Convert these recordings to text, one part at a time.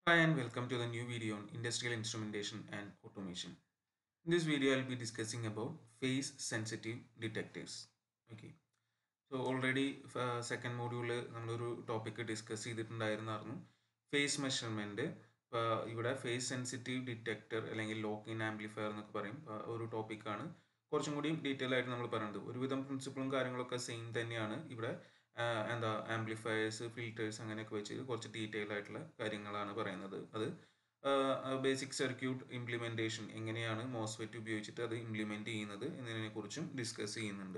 Hi and welcome to the new video on industrial instrumentation and automation. In this video, I'll be discussing about phase sensitive detectors. Okay. So already second മോഡ്യൂളിൽ നമ്മളൊരു topic discuss ചെയ്തിട്ടുണ്ടായിരുന്നായിരുന്നു phase measurement ഇവിടെ phase sensitive detector അല്ലെങ്കിൽ lock in amplifier എന്നൊക്കെ പറയും ആ, ഒരു ടോപ്പിക്കാണ് കുറച്ചും കൂടി ഡീറ്റെയിൽ ആയിട്ട് നമ്മൾ പറയുന്നത് ഒരുവിധം പ്രിൻസിപ്പിളും കാര്യങ്ങളൊക്കെ സെയിം തന്നെയാണ് ഇവിടെ ആ, എന്താ ആംപ്ലിഫയേഴ്സ് ഫിൽറ്റേഴ്സ് അങ്ങനെയൊക്കെ വെച്ച് കുറച്ച് ഡീറ്റെയിൽ ആയിട്ടുള്ള കാര്യങ്ങളാണ് പറയുന്നത് അത് ബേസിക് സർക്യൂട്ട് ഇംപ്ലിമെൻറ്റേഷൻ എങ്ങനെയാണ് മോസ്ഫെറ്റ് ഉപയോഗിച്ചിട്ട് അത് ഇംപ്ലിമെൻറ്റ് ചെയ്യുന്നത് എന്നതിനെ കുറിച്ചും ഡിസ്കസ് ചെയ്യുന്നുണ്ട്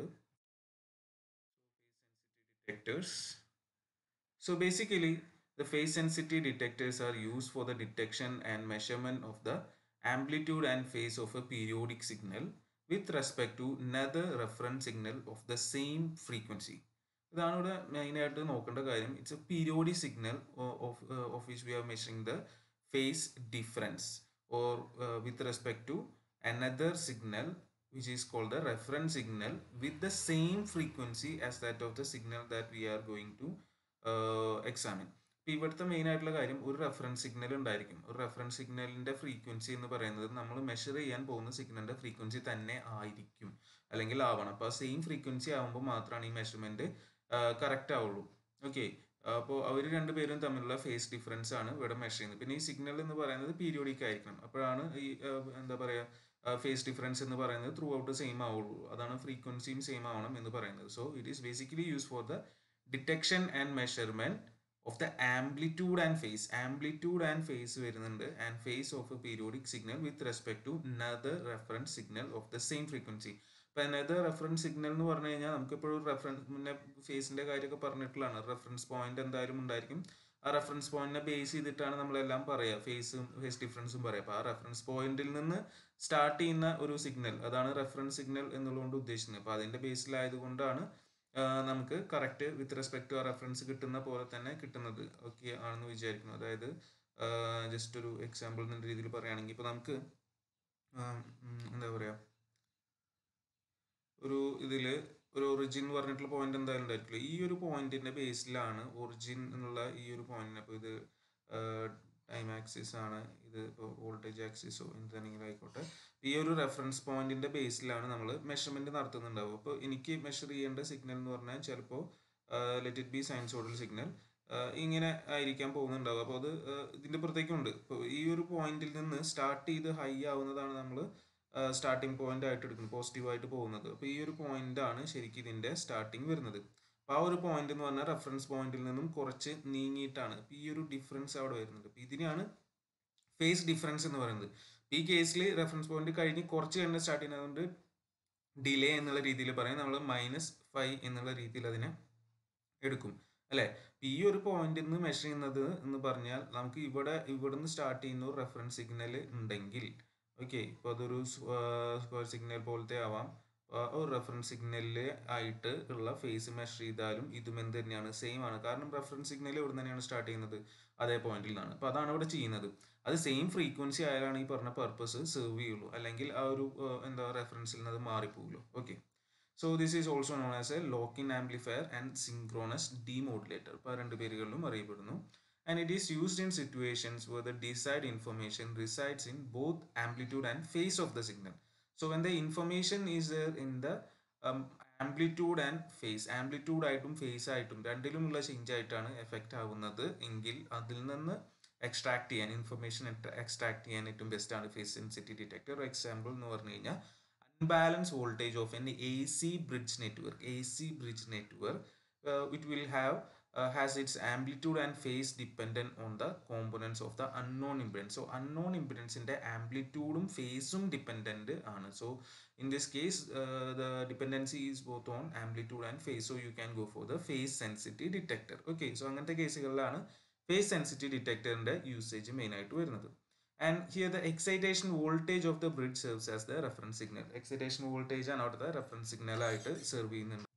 detectors. So basically, the phase sensitivity detectors are used for the detection and measurement of the amplitude and phase of a periodic signal with respect to another reference signal of the same frequency. ഇതാണ് ഇവിടെ മെയിനായിട്ട് നോക്കേണ്ട കാര്യം it's a periodic signal of of which we are measuring the phase difference or with respect to another signal which is called the reference signal with the same frequency as that of the signal that we are going to uh, examine. ഇപ്പൊ ഇവിടുത്തെ main ആയിട്ടുള്ള കാര്യം ഒരു reference signal ഉണ്ടായിരിക്കും ഒരു reference സിഗ്നലിന്റെ frequency എന്ന് പറയുന്നത് നമ്മൾ മെഷർ ചെയ്യാൻ പോകുന്ന സിഗ്നലിന്റെ ഫ്രീക്വൻസി തന്നെ ആയിരിക്കും അല്ലെങ്കിൽ ആവണം അപ്പോൾ ആ സെയിം ഫ്രീക്വൻസി ആവുമ്പോൾ മാത്രമാണ് ഈ മെഷർമെന്റ് കറക്റ്റ് ആവുള്ളൂ ഓക്കെ അപ്പോൾ അവർ രണ്ടുപേരും തമ്മിലുള്ള ഫേസ് ഡിഫറൻസ് ആണ് ഇവിടെ മെഷർ ചെയ്യുന്നത് പിന്നെ ഈ സിഗ്നൽ എന്ന് പറയുന്നത് പീരിയോഡിക് ആയിരിക്കണം അപ്പോഴാണ് ഈ ആ, എന്താ പറയുക ഫേസ് ഡിഫറൻസ് എന്ന് പറയുന്നത് ത്രൂ ഔട്ട് സെയിം ആവുള്ളൂ അതാണ് ഫ്രീക്വൻസിയും സെയിം ആവണം എന്ന് പറയുന്നത് so it is basically use for the detection and measurement of the amplitude and phase amplitude and phase വരുന്നുണ്ട് and phase of a periodic signal with respect to another reference signal of the same frequency ഇപ്പൊ another reference signal എന്ന് പറഞ്ഞു കഴിഞ്ഞാൽ നമുക്ക് എപ്പോഴും reference മുന്നേ ഫേസിന്റെ കാര്യമൊക്കെ പറഞ്ഞിട്ടുള്ളതാണ് റെഫറൻസ് പോയിന്റ് എന്തായാലും ഉണ്ടായിരിക്കും ആ റെഫറൻസ് പോയിന്റിനെ ബേസ് ചെയ്തിട്ടാണ് നമ്മളെല്ലാം പറയുക ഫേസും ഫേസ് ഡിഫറൻസും പറയുക അപ്പോൾ ആ റെഫറൻസ് പോയിന്റിൽ നിന്ന് സ്റ്റാർട്ട് ചെയ്യുന്ന ഒരു സിഗ്നൽ അതാണ് റെഫറൻസ് സിഗ്നൽ എന്നുള്ളതുകൊണ്ട് ഉദ്ദേശിക്കുന്നത് അപ്പോൾ അതിന്റെ ബേസിലായതുകൊണ്ടാണ് ആഹ് നമുക്ക് കറക്റ്റ് വിത്ത് റെസ്പെക്ട് ടു ആ റെഫറൻസ് കിട്ടുന്ന പോലെ തന്നെ കിട്ടുന്നത് ഓക്കെ ആണെന്ന് വിചാരിക്കുന്നു അതായത് ജസ്റ്റ് ഒരു എക്സാമ്പിൾ എന്ന രീതിയിൽ പറയുകയാണെങ്കിൽ ഇപ്പോൾ നമുക്ക് ആം, ഉം, എന്താ പറയുക ഒരു ഇതിൽ ഒരു ഒറിജിൻ എന്ന് പറഞ്ഞിട്ടുള്ള പോയിന്റ് എന്തായാലും ഉണ്ടായിരിക്കില്ല ഈ ഒരു പോയിന്റിന്റെ ബേസിലാണ് ഒറിജിൻ എന്നുള്ള ഈ ഒരു പോയിന്റിന് അപ്പോൾ ഇത് ടൈം ആക്സിസ് ആണ് ഇത് ഇപ്പോൾ വോൾട്ടേജ് ആക്സിസോ എന്തെങ്കിലും ആയിക്കോട്ടെ ഈ ഒരു റെഫറൻസ് പോയിന്റിന്റെ ബേസിലാണ് നമ്മൾ മെഷർമെന്റ് നടത്തുന്നുണ്ടാവുക അപ്പോൾ എനിക്ക് മെഷർ ചെയ്യേണ്ട സിഗ്നൽ എന്ന് പറഞ്ഞാൽ ചിലപ്പോൾ let it be sinusoidal signal ഇങ്ങനെ ആയിരിക്കാൻ പോകുന്നുണ്ടാവുക അപ്പോൾ അത് ആ, ഇതിന്റെ പുറത്തേക്കുണ്ട് ഇപ്പോൾ ഈ ഒരു പോയിന്റിൽ നിന്ന് സ്റ്റാർട്ട് ചെയ്ത് ഹൈ ആവുന്നതാണ് നമ്മൾ സ്റ്റാർട്ടിംഗ് പോയിന്റ് ആയിട്ട് എടുക്കുന്നത് പോസിറ്റീവ് ആയിട്ട് പോകുന്നത് അപ്പോൾ ഈ ഒരു പോയിന്റ് ആണ് ശരിക്കും ഇതിന്റെ സ്റ്റാർട്ടിങ് വരുന്നത് അപ്പോൾ ആ ഒരു പോയിന്റ് എന്ന് പറഞ്ഞാൽ റെഫറൻസ് പോയിന്റിൽ നിന്നും കുറച്ച് നീങ്ങിയിട്ടാണ് അപ്പോൾ ഈ ഒരു ഡിഫറൻസ് അവിടെ വരുന്നുണ്ട് അപ്പോൾ ഇതിനെയാണ് ഫേസ് ഡിഫറൻസ് എന്ന് പറയുന്നത് ഈ കേസിൽ റെഫറൻസ് പോയിന്റ് കഴിഞ്ഞ് കുറച്ച് കഴിഞ്ഞ് സ്റ്റാർട്ട് ചെയ്യുന്നതുകൊണ്ട് ഡിലേ എന്നുള്ള രീതിയിൽ പറയും നമ്മൾ മൈനസ് ഫൈവ് എന്നുള്ള രീതിയിൽ അതിനെ എടുക്കും അല്ലെ ഈ ഒരു പോയിന്റ് നിന്ന് മെഷർ ചെയ്യുന്നത് എന്ന് പറഞ്ഞാൽ നമുക്ക് ഇവിടെ ഇവിടുന്ന് സ്റ്റാർട്ട് ചെയ്യുന്ന ഒരു റെഫറൻസ് സിഗ്നൽ ഉണ്ടെങ്കിൽ ഓക്കെ ഇപ്പോൾ അതൊരു സ്ക്വയർ സിഗ്നൽ പോലത്തെ ആവാം ആ ഒരു റെഫറൻസ് സിഗ്നലിൽ ആയിട്ട് ഉള്ള ഫേസ് മെഷർ ചെയ്താലും ഇതും എന്ത് തന്നെയാണ് സെയിം ആണ് കാരണം റെഫറൻസ് സിഗ്നൽ ഇവിടെ തന്നെയാണ് സ്റ്റാർട്ട് ചെയ്യുന്നത് അതേ പോയിന്റിൽ നിന്നാണ് അപ്പോൾ അതാണ് ഇവിടെ ചെയ്യുന്നത് അത് സെയിം ഫ്രീക്വൻസി ആയാലാണ് ഈ പറഞ്ഞ പർപ്പസ് സെർവ് ചെയ്യുള്ളൂ അല്ലെങ്കിൽ ആ ഒരു ആ, എന്താ റെഫറൻസിൽ നിന്ന് അത് മാറിപ്പോകുമല്ലോ okay so this is also known as a lock in amplifier and synchronous demodulator ഇപ്പോൾ ആ രണ്ട് പേരുകളിലും അറിയപ്പെടുന്നു and it is used in situations where the desired information resides in both amplitude and phase of the signal. So when the information is there in the um, amplitude and phase, amplitude ആയിട്ടും phase ആയിട്ടും രണ്ടിലുമുള്ള change ആയിട്ടാണ് effect ആവുന്നത് എങ്കിൽ അതിൽ നിന്ന് extract ചെയ്യാൻ information extract ചെയ്യാൻ ഏറ്റവും ബെസ്റ്റ് ആണ് ഫേസ് സെൻസിറ്റീവ് ഡിറ്റക്ടർ എക്സാമ്പിൾ എന്ന് പറഞ്ഞു കഴിഞ്ഞാൽ unbalanced voltage of an AC bridge network. AC bridge network, uh, it will have uh, has its amplitude and phase dependent on the components of the unknown impedance. So unknown impedance in the amplitude phase dependent ആണ്. So in this case, uh, the dependency is both on amplitude and phase. So you can go for the phase sensitive detector. Okay, so അങ്ങനത്തെ കേസുകളിലാണ് phase sensitive detectorന്റെ usage main ആയിട്ട് വരുന്നത്. And here the excitation voltage of the bridge serves as the reference signal. Excitation voltage ആണ് അവിടുത്തെ reference signal ആയിട്ട് serve ചെയ്യുന്നുണ്ട്.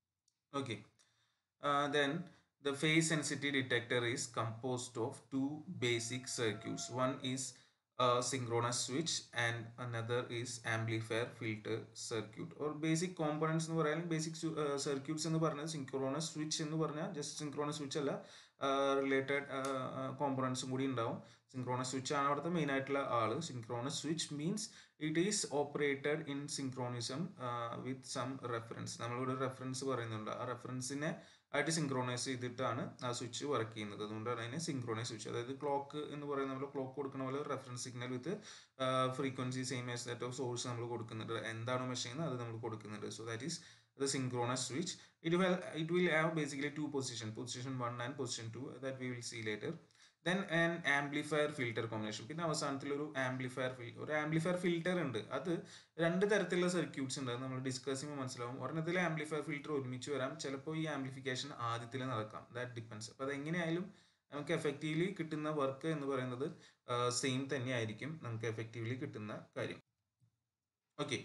Okay. Uh, then the phase sensitivity detector is composed of two basic circuits. One is a synchronous switch and another is amplifier filter circuit or basic components എന്ന് പറയാൻ basic su- uh, circuits എന്ന് പറഞ്ഞാൽ synchronous switch എന്ന് പറഞ്ഞാൽ just synchronous switch അല്ല related കോമ്പണൻസും കൂടി ഉണ്ടാവും സിങ്ക്രോണസ് സ്വിച്ച് ആണ് അവിടുത്തെ മെയിൻ ആയിട്ടുള്ള ആള് synchronous switch means it is operated in synchronism with some reference നമ്മളിവിടെ റെഫറൻസ് പറയുന്നുണ്ട് ആ റെഫറൻസിനെ ആയിട്ട് സിങ്ക്രോണൈസ് ചെയ്തിട്ടാണ് ആ സ്വിച്ച് വർക്ക് ചെയ്യുന്നത് അതുകൊണ്ടാണ് അതിനെ സിങ്ക്രോണൈസ് സ്വിച്ച് അതായത് ക്ലോക്ക് എന്ന് പറയുന്ന നമ്മൾ ക്ലോക്ക് കൊടുക്കുന്ന പോലെ reference signal with frequency same as that of source നമ്മൾ കൊടുക്കുന്നുണ്ട് എന്താണോ മെഷീൻ ചെയ്യുന്നത് അത് നമ്മൾ കൊടുക്കുന്നുണ്ട് so that is the synchronous switch it will it will have basically two position position 1 and position 2 that we will see later then an amplifier filter combination പിന്നെ അവസാനത്തിൽ ഒരു ആംപ്ലിഫയർ ഒരു ആംപ്ലിഫയർ ഫിൽറ്റർ ഉണ്ട് അത് രണ്ട് തരത്തിലുള്ള സർക്യൂട്ട്സ് ഉണ്ട് അത് നമ്മൾ ഡിസ്കസ് ചെയ്യുമ്പോൾ മനസ്സിലാവും ഒരെണ്ണത്തിൽ ആംപ്ലിഫയർ ഫിൽറ്റർ ഒരുമിച്ച് വരാം ചിലപ്പോൾ ഈ ആംപ്ലിഫിക്കേഷൻ ആദ്യത്തിൽ നടക്കാം ദാറ്റ് ഡിപ്പെൻസ് അപ്പോൾ അത് എങ്ങനെയായാലും നമുക്ക് എഫക്റ്റീവ്ലി കിട്ടുന്ന വർക്ക് എന്ന് പറയുന്നത് സെയിം തന്നെ ആയിരിക്കും നമുക്ക് എഫക്റ്റീവ്ലി കിട്ടുന്ന കാര്യം ഓക്കെ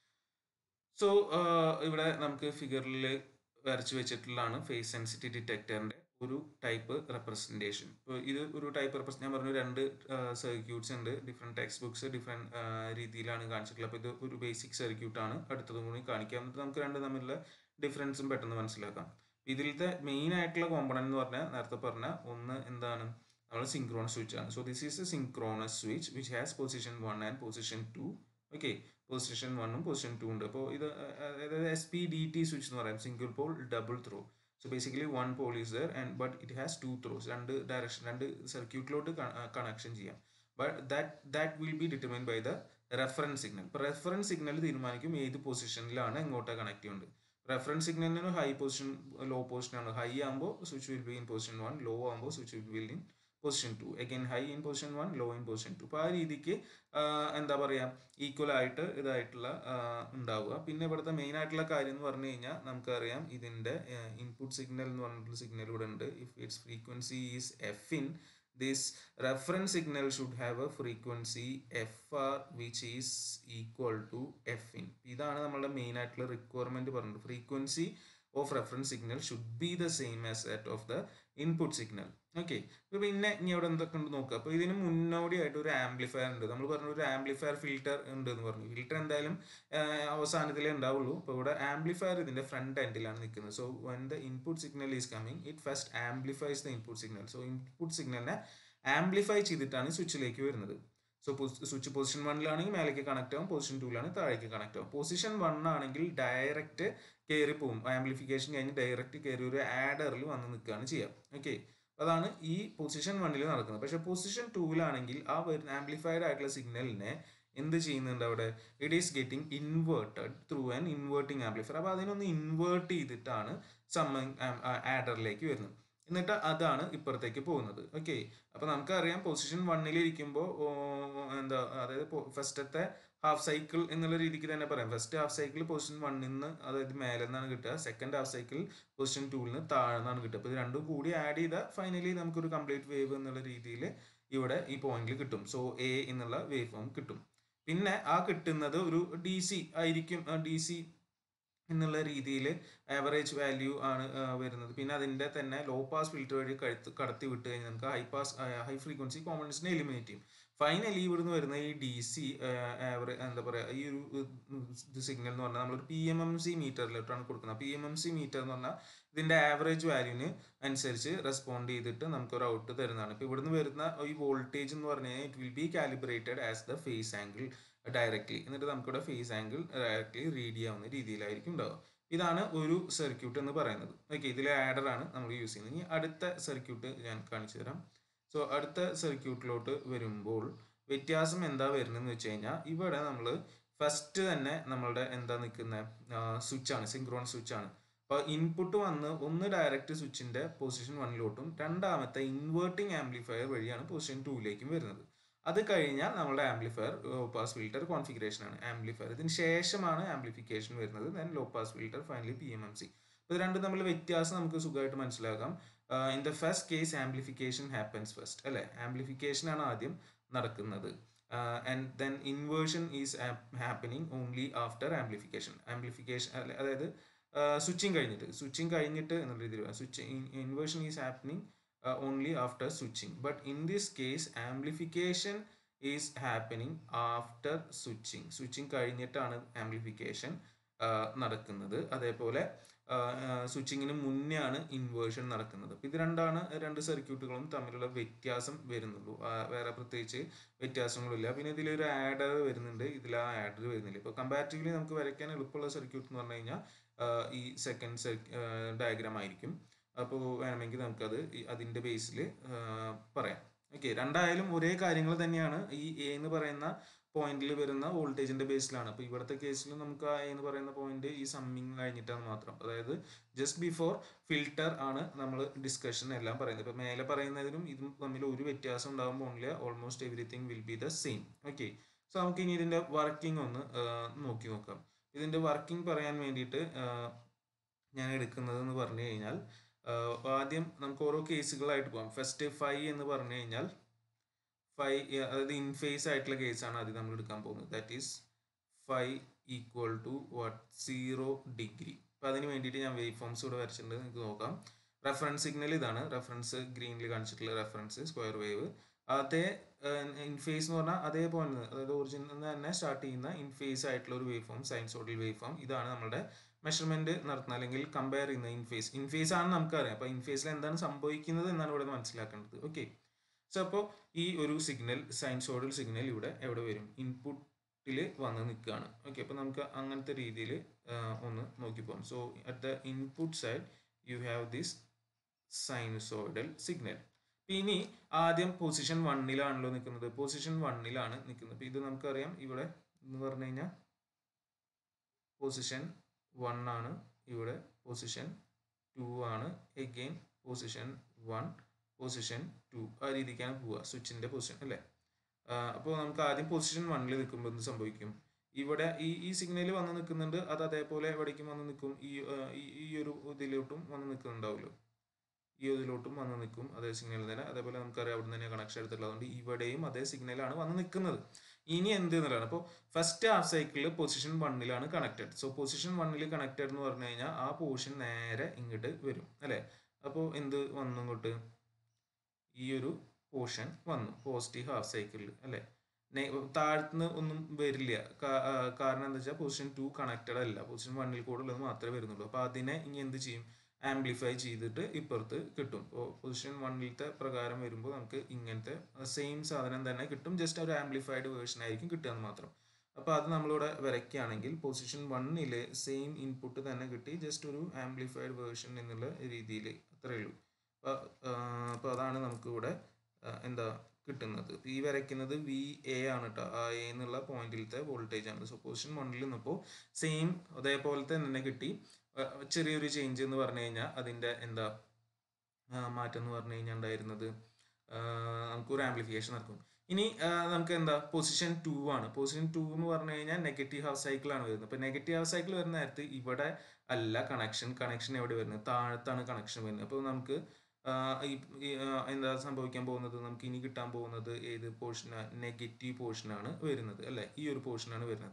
സോ ഇവിടെ നമുക്ക് ഫിഗറിൽ വരച്ചു വെച്ചിട്ടുള്ളതാണ് ഫേസ് സെൻസിറ്റിവ് ഡിറ്റക്ടറിന്റെ ഒരു ടൈപ്പ് റെപ്രസെൻറ്റേഷൻ ഇപ്പോൾ ഇത് ഒരു ടൈപ്പ് റെപ്രസ് ഞാൻ പറഞ്ഞു രണ്ട് സർക്യൂട്ട്സ് ഉണ്ട് ഡിഫറെൻറ്റ് ടെക്സ്റ്റ് ബുക്സ് ഡിഫറെൻറ്റ് രീതിയിലാണ് കാണിച്ചിട്ടുള്ളത് അപ്പോൾ ഇത് ഒരു ബേസിക് സർക്യൂട്ടാണ് അടുത്തതും കൂടി കാണിക്കാം എന്നിട്ട് നമുക്ക് രണ്ട് തമ്മിലുള്ള ഡിഫറൻസും പെട്ടെന്ന് മനസ്സിലാക്കാം ഇതിലത്തെ മെയിൻ ആയിട്ടുള്ള കോമ്പണന്റ് എന്ന് പറഞ്ഞാൽ നേരത്തെ പറഞ്ഞ ഒന്ന് എന്താണ് നമ്മൾ സിങ്ക്രോണസ് സ്വിച്ച് ആണ് so this is a synchronous switch which has position one and position two okay position വണ്ണും പൊസിഷൻ ടു ഉണ്ട് അപ്പോൾ ഇത് അതായത് S P D T switch എന്ന് പറയാം single pole double throw so basically one pole is there and but it has two throws രണ്ട് direction രണ്ട് സർക്യൂട്ടിലോട്ട് കണക്ഷൻ ചെയ്യാം but that that will be determine by the reference signal ഇപ്പോൾ reference signal തീരുമാനിക്കും ഏത് പൊസിഷനിലാണ് എങ്ങോട്ടാണ് കണക്ട് ചെയ്യുന്നത് റെഫറൻസ് സിഗ്നലിന് ഹൈ പൊസിഷൻ ലോ പൊസിഷൻ ആണ് ഹൈ ആകുമ്പോൾ switch will be in position one low ആകുമ്പോൾ switch will be in position two again high in position one low in position two അപ്പോൾ ആ രീതിക്ക് എന്താ പറയുക ഈക്വൽ ആയിട്ട് ഇതായിട്ടുള്ള ഉണ്ടാവുക പിന്നെ ഇവിടുത്തെ മെയിൻ ആയിട്ടുള്ള കാര്യം എന്ന് പറഞ്ഞു കഴിഞ്ഞാൽ നമുക്കറിയാം ഇതിൻ്റെ ഇൻപുട്ട് സിഗ്നൽ എന്ന് പറഞ്ഞിട്ടുള്ള സിഗ്നൽ ഇവിടെ ഉണ്ട് if its frequency is F in this reference signal should have a frequency fr which is equal to f in ഇതാണ് നമ്മളുടെ മെയിൻ ആയിട്ടുള്ള റിക്വയർമെന്റ് പറഞ്ഞത് frequency of reference signal should be the same as that of the input signal okay പിന്നെ ഇനി അവിടെ എന്തൊക്കെ ഉണ്ട് നോക്കുക അപ്പോൾ ഇതിന് മുന്നോടിയായിട്ട് ഒരു ആംപ്ലിഫയർ ഉണ്ട് നമ്മൾ പറഞ്ഞു ഒരു ആംപ്ലിഫയർ ഫിൽറ്റർ ഉണ്ട് എന്ന് പറഞ്ഞു ഫിൽറ്റർ എന്തായാലും അവസാനത്തിലേ ഉണ്ടാവുള്ളൂ അപ്പോൾ ഇവിടെ ആംപ്ലിഫയർ ഇതിന്റെ ഫ്രണ്ട് എൻഡിലാണ് നിൽക്കുന്നത് so when the input signal is coming it first amplifies the input signal so input സിഗ്നലിനെ ആംപ്ലിഫൈ ചെയ്തിട്ടാണ് സ്വിച്ചിലേക്ക് വരുന്നത് സോ സ്വിച്ച് പൊസിഷൻ വണ്ണിലാണെങ്കിൽ മേലേക്ക് കണക്ട് ആവും പൊസിഷൻ ടൂലാണ് താഴേക്ക് കണക്ട് ആവും പൊസിഷൻ വൺ ആണെങ്കിൽ ഡയറക്റ്റ് കയറി പോകും ആംപ്ലിഫിക്കേഷൻ കഴിഞ്ഞ് ഡയറക്റ്റ് കയറി ഒരു ആഡറിൽ വന്ന് നിൽക്കുകയാണ് ചെയ്യുക ഓക്കെ അതാണ് ഈ പൊസിഷൻ വണ്ണിൽ നടക്കുന്നത് പക്ഷെ പൊസിഷൻ ടൂവിലാണെങ്കിൽ ആ വരുന്ന ആംപ്ലിഫൈഡ് ആയിട്ടുള്ള സിഗ്നലിനെ എന്ത് ചെയ്യുന്നുണ്ട് അവിടെ it is getting inverted through an inverting amplifier അപ്പോൾ അതിനൊന്ന് ഇൻവേർട്ട് ചെയ്തിട്ടാണ് സമ്മ ആഡറിലേക്ക് വരുന്നത് എന്നിട്ട് അതാണ് ഇപ്പുറത്തേക്ക് പോകുന്നത് ഓക്കെ അപ്പൊ നമുക്കറിയാം പൊസിഷൻ വണ്ണിൽ ഇരിക്കുമ്പോൾ എന്താ അതായത് ഫസ്റ്റത്തെ ഹാഫ് സൈക്കിൾ എന്നുള്ള രീതിക്ക് തന്നെ പറയാം ഫസ്റ്റ് ഹാഫ് സൈക്കിൾ പൊസിഷൻ വണ്ണിൽ നിന്ന് അതായത് മേലെ നിന്നാണ് കിട്ടുക സെക്കൻഡ് ഹാഫ് സൈക്കിൾ പൊസിഷൻ ടൂവിൽ നിന്ന് താഴെ നിന്നാണ് കിട്ടുക അപ്പോൾ ഇത് രണ്ടും കൂടി ആഡ് ചെയ്താൽ ഫൈനലി നമുക്കൊരു കംപ്ലീറ്റ് വേവ് എന്നുള്ള രീതിയിൽ ഇവിടെ ഈ പോയിന്റിൽ കിട്ടും സോ എ എന്നുള്ള വേവ് ഫോം കിട്ടും പിന്നെ ആ കിട്ടുന്നത് ഒരു ഡി സി ആയിരിക്കും ഡി സി എന്നുള്ള രീതിയിൽ ആവറേജ് വാല്യൂ ആണ് വരുന്നത് പിന്നെ അതിൻ്റെ തന്നെ ലോ പാസ് ഫിൽറ്റർ വഴി കഴുത്ത് കടത്തി വിട്ട് കഴിഞ്ഞാൽ നമുക്ക് ഹൈ പാസ് ഹൈ ഫ്രീക്വൻസി കോമ്പണൻസിനെ എലിമിനേറ്റ് ചെയ്യും ഫൈനലി ഇവിടുന്ന് വരുന്ന ഈ ഡി സി ആവറേജ് എന്താ പറയുക ഈ ഒരു ഇത് സിഗ്നൽ എന്ന് പറഞ്ഞാൽ നമ്മളൊരു പി എം എം സി മീറ്ററിലോട്ടാണ് കൊടുക്കുന്നത് P M M C meter എന്ന് പറഞ്ഞാൽ ഇതിൻ്റെ ആവറേജ് വാല്യൂവിന് അനുസരിച്ച് റെസ്പോണ്ട് ചെയ്തിട്ട് നമുക്കൊരു ഔട്ട് തരുന്നതാണ് ഇപ്പോൾ ഇവിടുന്ന് വരുന്ന ഈ വോൾട്ടേജ് എന്ന് പറഞ്ഞു കഴിഞ്ഞാൽ it will be calibrated as the phase angle directly എന്നിട്ട് നമുക്കിവിടെ ഫേസ് ആംഗിൾ ഡയറക്ട്ലി റീഡ് ചെയ്യാവുന്ന രീതിയിലായിരിക്കും ഉണ്ടാവുക ഇതാണ് ഒരു സർക്യൂട്ട് എന്ന് പറയുന്നത് ഓക്കെ ഇതിൽ ആഡർ ആണ് നമ്മൾ യൂസ് ചെയ്യുന്നത് ഇനി അടുത്ത സർക്യൂട്ട് ഞാൻ കാണിച്ചു തരാം സോ അടുത്ത സർക്യൂട്ടിലോട്ട് വരുമ്പോൾ വ്യത്യാസം എന്താ വരുന്നതെന്ന് വെച്ച് കഴിഞ്ഞാൽ ഇവിടെ നമ്മൾ ഫസ്റ്റ് തന്നെ നമ്മളുടെ എന്താ നിൽക്കുന്ന സ്വിച്ച് ആണ് സിങ്ക്രോൺ സ്വിച്ച് ആണ് അപ്പോൾ ഇൻപുട്ട് വന്ന് ഒന്ന് ഡയറക്റ്റ് സ്വിച്ചിന്റെ പൊസിഷൻ വണ്ണിലോട്ടും രണ്ടാമത്തെ ഇൻവേർട്ടിംഗ് ആംപ്ലിഫയർ വഴിയാണ് പൊസിഷൻ ടൂയിലേക്കും വരുന്നത് അത് കഴിഞ്ഞാൽ നമ്മുടെ amplifier low pass filter configuration ആണ് ആംപ്ലിഫയർ ഇതിന് ശേഷമാണ് ആംപ്ലിഫിക്കേഷൻ വരുന്നത് then low pass filter finally P M M C ഇത് രണ്ടും തമ്മിൽ വ്യത്യാസം നമുക്ക് സുഖമായിട്ട് മനസ്സിലാക്കാം in the first case amplification happens first അല്ലെ ആംപ്ലിഫിക്കേഷൻ ആണ് ആദ്യം നടക്കുന്നത് and then inversion is happening only after amplification amplification അതായത് സ്വിച്ചിങ് കഴിഞ്ഞിട്ട് സ്വിച്ചിങ് കഴിഞ്ഞിട്ട് എന്നുള്ള രീതിയിൽ switch inversion is happening uh, only after switching but in this case amplification is happening after switching switching കഴിഞ്ഞിട്ടാണ് amplification നടക്കുന്നത് അതേപോലെ സ്വിച്ചിങ്ങിന് മുന്നേ ആണ് ഇൻവേർഷൻ നടക്കുന്നത് ഇത് രണ്ടാണ് രണ്ട് സർക്യൂട്ടുകളും തമ്മിലുള്ള വ്യത്യാസം വരുന്നുള്ളൂ വേറെ പ്രത്യേകിച്ച് വ്യത്യാസങ്ങളില്ല പിന്നെ ഇതിലൊരു ആഡർ വരുന്നുണ്ട് ഇതിൽ ആ ആഡർ വരുന്നില്ല ഇപ്പോൾ കമ്പാരിറ്റീവ്ലി നമുക്ക് വരയ്ക്കാൻ എളുപ്പമുള്ള സർക്യൂട്ട് എന്ന് പറഞ്ഞു കഴിഞ്ഞാൽ ഈ സെക്കൻഡ് ഡയഗ്രാം ആയിരിക്കും അപ്പോൾ വേണമെങ്കിൽ നമുക്കത് അതിൻ്റെ ബേസിൽ പറയാം ഓക്കെ രണ്ടായാലും ഒരേ കാര്യങ്ങൾ തന്നെയാണ് ഈ എ എന്ന് പറയുന്ന പോയിന്റിൽ വരുന്ന വോൾട്ടേജിന്റെ ബേസിലാണ് അപ്പോൾ ഇവിടുത്തെ കേസിൽ നമുക്ക് ആ എന്ന് പറയുന്ന പോയിന്റ് ഈ സമ്മിങ് കഴിഞ്ഞിട്ടാണ് മാത്രം അതായത് ജസ്റ്റ് ബിഫോർ ഫിൽട്ടർ ആണ് നമ്മൾ ഡിസ്കഷൻ എല്ലാം പറയുന്നത് ഇപ്പോൾ മേലെ പറയുന്നതിനും ഇതും തമ്മിൽ ഒരു വ്യത്യാസം ഉണ്ടാകാൻ പോകുന്നില്ല almost everything will be the same okay so നമുക്ക് ഇനി ഇതിന്റെ വർക്കിംഗ് ഒന്ന് നോക്കി നോക്കാം ഇതിന്റെ വർക്കിംഗ് പറയാൻ വേണ്ടിയിട്ട് ഞാൻ എടുക്കുന്നത് എന്ന് പറഞ്ഞു കഴിഞ്ഞാൽ ആദ്യം നമുക്ക് ഓരോ കേസുകളായിട്ട് പോകാം ഫസ്റ്റ് ഫൈവ് എന്ന് പറഞ്ഞു കഴിഞ്ഞാൽ ഫൈവ് അതായത് ഇൻ ഫേസ് ആയിട്ടുള്ള കേസാണ് ആദ്യം നമ്മൾ എടുക്കാൻ പോകുന്നത് that is five equal to what zero degree അപ്പം അതിന് വേണ്ടിയിട്ട് ഞാൻ വേവ് ഫോംസ് ഇവിടെ വരച്ചിട്ടുണ്ട് നിങ്ങൾക്ക് നോക്കാം റെഫറൻസ് സിഗ്നൽ ഇതാണ് റെഫറൻസ് ഗ്രീനിൽ കാണിച്ചിട്ടുള്ള റെഫറൻസ് സ്ക്വയർ വേവ് അതേ ഇൻ ഫേസ് എന്ന് പറഞ്ഞാൽ അതേ പോയിന്റ് അതായത് ഒറിജിനിൽ നിന്ന് തന്നെ സ്റ്റാർട്ട് ചെയ്യുന്ന ഇൻ ഫേസ് ആയിട്ടുള്ള ഒരു wave form sinusoidal wave form ഇതാണ് നമ്മുടെ മെഷർമെന്റ് നടത്തുന്നത് അല്ലെങ്കിൽ കമ്പയർ ചെയ്യുന്ന ഇൻ ഫേസ് ഇൻ ഫേസ് ആണ് നമുക്കറിയാം അപ്പോൾ ഇൻ ഫേസിൽ എന്താണ് സംഭവിക്കുന്നത് എന്നാണ് ഇവിടെ മനസ്സിലാക്കേണ്ടത് ഓക്കെ സോ അപ്പോൾ ഈ ഒരു സിഗ്നൽ സൈൻസോഡൽ സിഗ്നൽ ഇവിടെ എവിടെ വരും ഇൻപുട്ടിൽ വന്ന് നിൽക്കുകയാണ് ഓക്കെ അപ്പോൾ നമുക്ക് അങ്ങനത്തെ രീതിയിൽ ഒന്ന് നോക്കി പോകാം so at the input side you have this sinusoidal signal ഇനി ആദ്യം പൊസിഷൻ വണ്ണിലാണല്ലോ നിൽക്കുന്നത് പൊസിഷൻ വണ്ണിലാണ് നിൽക്കുന്നത് അപ്പോൾ ഇത് നമുക്കറിയാം ഇവിടെ എന്ന് പറഞ്ഞു കഴിഞ്ഞാൽ പൊസിഷൻ വൺ ആണ് ഇവിടെ പൊസിഷൻ ടു ആണ് again position one position two ആ രീതിക്കാണ് പോവുക സ്വിച്ചിന്റെ പൊസിഷൻ അല്ലേ അപ്പോൾ നമുക്ക് ആദ്യം പൊസിഷൻ വണ്ണിൽ നിൽക്കുമ്പോൾ എന്ത് സംഭവിക്കും ഇവിടെ ഈ ഈ സിഗ്നൽ വന്ന് നിൽക്കുന്നുണ്ട് അത് അതേപോലെ എവിടേക്കും വന്ന് നിൽക്കും ഈ ഈ ഒരു ഇതിലോട്ടും വന്ന് നിൽക്കുന്നുണ്ടാവുമല്ലോ ഈ ഇതിലോട്ടും വന്ന് നിൽക്കും അതേ സിഗ്നൽ തന്നെ അതേപോലെ നമുക്കറിയാം അവിടെ തന്നെ കണക്ഷൻ എടുത്തിട്ടുള്ളതുകൊണ്ട് ഇവിടെയും അതേ സിഗ്നലാണ് വന്ന് നിൽക്കുന്നത് ഇനി എന്ത് എന്നുള്ളതാണ് അപ്പോൾ ഫസ്റ്റ് ഹാഫ് സൈക്കിളിൽ പൊസിഷൻ വണ്ണിലാണ് കണക്റ്റഡ് സോ പൊസിഷൻ വണ്ണിൽ കണക്റ്റഡ് എന്ന് പറഞ്ഞു കഴിഞ്ഞാൽ ആ പോർഷൻ നേരെ ഇങ്ങോട്ട് വരും അല്ലേ അപ്പോൾ എന്ത് വന്നു ഇങ്ങോട്ട് ഈ ഒരു പോർഷൻ വന്നു പോസിറ്റീവ് ഹാഫ് സൈക്കിളിൽ അല്ലേ താഴ്ത്തുനിന്ന് ഒന്നും വരില്ല കാരണം എന്താ വെച്ചാൽ പൊസിഷൻ ടു കണക്റ്റഡ് അല്ല പൊസിഷൻ വണ്ണിൽ കൂടെ ഉള്ളത് മാത്രമേ വരുന്നുള്ളൂ അപ്പോൾ അതിനെ ഇനി എന്ത് ചെയ്യും ആംപ്ലിഫൈ ചെയ്തിട്ട് ഇപ്പുറത്ത് കിട്ടും ഇപ്പോൾ പൊസിഷൻ വണ്ണിലത്തെ പ്രകാരം വരുമ്പോൾ നമുക്ക് ഇങ്ങനത്തെ സെയിം സാധനം തന്നെ കിട്ടും ജസ്റ്റ് ഒരു ആംപ്ലിഫൈഡ് വേർഷൻ ആയിരിക്കും കിട്ടുക എന്ന് മാത്രം അപ്പോൾ അത് നമ്മളിവിടെ വരയ്ക്കുകയാണെങ്കിൽ പൊസിഷൻ വണ്ണിൽ സെയിം ഇൻപുട്ട് തന്നെ കിട്ടി ജസ്റ്റ് ഒരു ആംപ്ലിഫൈഡ് വേർഷൻ എന്നുള്ള രീതിയിൽ അത്രയേ ഉള്ളൂ അപ്പോൾ അപ്പോൾ അതാണ് നമുക്കിവിടെ എന്താ കിട്ടുന്നത് ഈ വരയ്ക്കുന്നത് വി എ ആണ് കേട്ടോ ആ എ എന്നുള്ള പോയിന്റിലത്തെ വോൾട്ടേജ് ആണ് സോ പൊസിഷൻ വണ്ണിൽ നിന്നപ്പോൾ സെയിം അതേപോലത്തെ തന്നെ കിട്ടി ചെറിയൊരു ചേഞ്ച് എന്ന് പറഞ്ഞു കഴിഞ്ഞാൽ അതിൻ്റെ എന്താ മാറ്റം എന്ന് പറഞ്ഞു കഴിഞ്ഞാൽ ഉണ്ടായിരുന്നത് നമുക്കൊരു ആംപ്ലിഫിക്കേഷൻ നടക്കും ഇനി നമുക്ക് എന്താ പൊസിഷൻ ടു ആണ് പൊസിഷൻ ടു എന്ന് പറഞ്ഞു കഴിഞ്ഞാൽ നെഗറ്റീവ് ഹാഫ് സൈക്കിൾ ആണ് വരുന്നത് അപ്പോൾ നെഗറ്റീവ് ഹാഫ് സൈക്കിൾ വരുന്ന നേരത്ത് ഇവിടെ അല്ല കണക്ഷൻ കണക്ഷൻ എവിടെ വരുന്നത് താഴത്താണ് കണക്ഷൻ വരുന്നത് അപ്പോൾ നമുക്ക് എന്താ സംഭവിക്കാൻ പോകുന്നത് നമുക്ക് ഇനി കിട്ടാൻ പോകുന്നത് ഏത് പോർഷൻ നെഗറ്റീവ് പോർഷനാണ് വരുന്നത് അല്ലേ ഈ ഒരു പോർഷനാണ് വരുന്നത്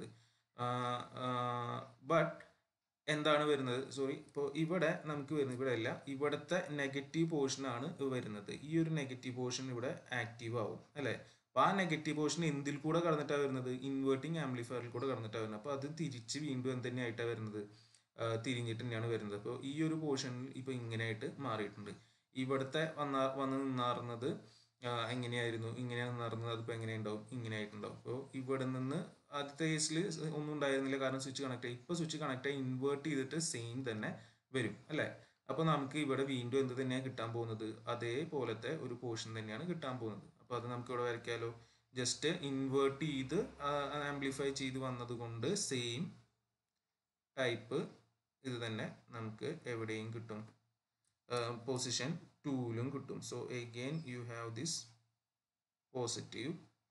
ബട്ട് എന്താണ് വരുന്നത് സോറി ഇപ്പോൾ ഇവിടെ നമുക്ക് വരുന്നത് ഇവിടെ അല്ല ഇവിടുത്തെ നെഗറ്റീവ് പോർഷനാണ് വരുന്നത് ഈ ഒരു നെഗറ്റീവ് പോർഷൻ ഇവിടെ ആക്റ്റീവ് ആവും അല്ലേ അപ്പോൾ ആ നെഗറ്റീവ് പോർഷൻ എന്തിൽ കൂടെ കടന്നിട്ടാണ് വരുന്നത് ഇൻവേർട്ടിംഗ് ആംപ്ലിഫയറിൽ കൂടെ കടന്നിട്ടാണ് വരുന്നത് അപ്പോൾ അത് തിരിച്ച് വീണ്ടും എന്ത് തന്നെയായിട്ടാണ് വരുന്നത് തിരിഞ്ഞിട്ട് തന്നെയാണ് വരുന്നത് അപ്പോൾ ഈ ഒരു പോർഷനിൽ ഇപ്പോൾ ഇങ്ങനെയായിട്ട് മാറിയിട്ടുണ്ട് ഇവിടുത്തെ വന്ന വന്ന് നിന്നാറുന്നത് എങ്ങനെയായിരുന്നു ഇങ്ങനെയാണ് നിന്നാറുന്നത് അതിപ്പോൾ എങ്ങനെയുണ്ടാവും ഇങ്ങനെ ആയിട്ടുണ്ടാവും അപ്പോൾ ഇവിടെ നിന്ന് ആദ്യത്തെ കേസിൽ ഒന്നും ഉണ്ടായിരുന്നില്ല കാരണം സ്വിച്ച് കണക്ട് ആയി ഇപ്പോൾ സ്വിച്ച് കണക്ട് ആയി ഇൻവേർട്ട് ചെയ്തിട്ട് സെയിം തന്നെ വരും അല്ലേ അപ്പോൾ നമുക്ക് ഇവിടെ വീണ്ടും എന്ത് തന്നെയാണ് കിട്ടാൻ പോകുന്നത് അതേപോലത്തെ ഒരു പോർഷൻ തന്നെയാണ് കിട്ടാൻ പോകുന്നത് അപ്പോൾ അത് നമുക്ക് ഇവിടെ വരയ്ക്കാമല്ലോ ജസ്റ്റ് ഇൻവേർട്ട് ചെയ്ത് ആംപ്ലിഫൈ ചെയ്ത് വന്നത് കൊണ്ട് സെയിം ടൈപ്പ് ഇത് തന്നെ നമുക്ക് എവിടെയും കിട്ടും പൊസിഷൻ ടൂലും കിട്ടും so again you have this positive